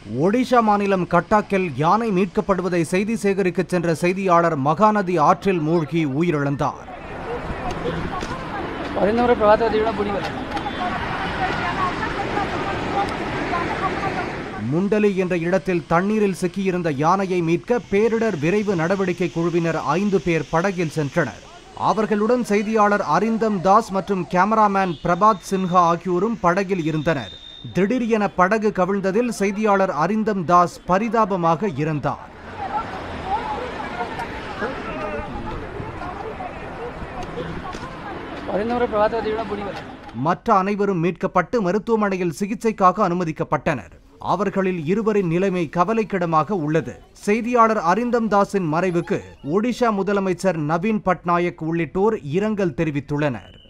ஒடிஷா மாநிலம் கட்டாக்கில் யானை மீட்கப்படுவதை செய்தி சேகரிக்கச் சென்ற செய்தியாளர் மகாநதி ஆற்றில் மூழ்கி உயிரிழந்தார் பதினோரு பிரபாத்த தீவிர புடிவல் முண்டலி என்ற இடத்தில் தண்ணீரில் சிக்கியிருந்த யானையை மீட்க பேரிடர் விரைவு நடவடிக்கை குழுவினர் ஐந்து பேர் படகில் சென்றனர் அவர்களுடன் செய்தியாளர் அரிந்தம் தாஸ் மற்றும் கேமராமேன் பிரபாத் சின்ஹா ஆகியோரும் படகில் இருந்தனர் திடீரென படகு கவிழ்ந்ததில் செய்தியாளர் அரிந்தம் தாஸ் பரிதாபமாக இறந்தார் பதினோரு பிரபாத்த தீவிர புடிவல் மற்ற அனைவரும் மீட்கப்பட்டு மருத்துவமனையில் சிகிச்சைக்காக அனுமதிக்கப்பட்டனர் அவர்களில் இருவரின் நிலைமை கவலைக்கிடமாக உள்ளது செய்தியாளர் அரிந்தம் தாஸின் மறைவுக்கு ஒடிஷா முதலமைச்சர் நவீன் பட்நாயக் உள்ளிட்டோர் இரங்கல் தெரிவித்துள்ளனர்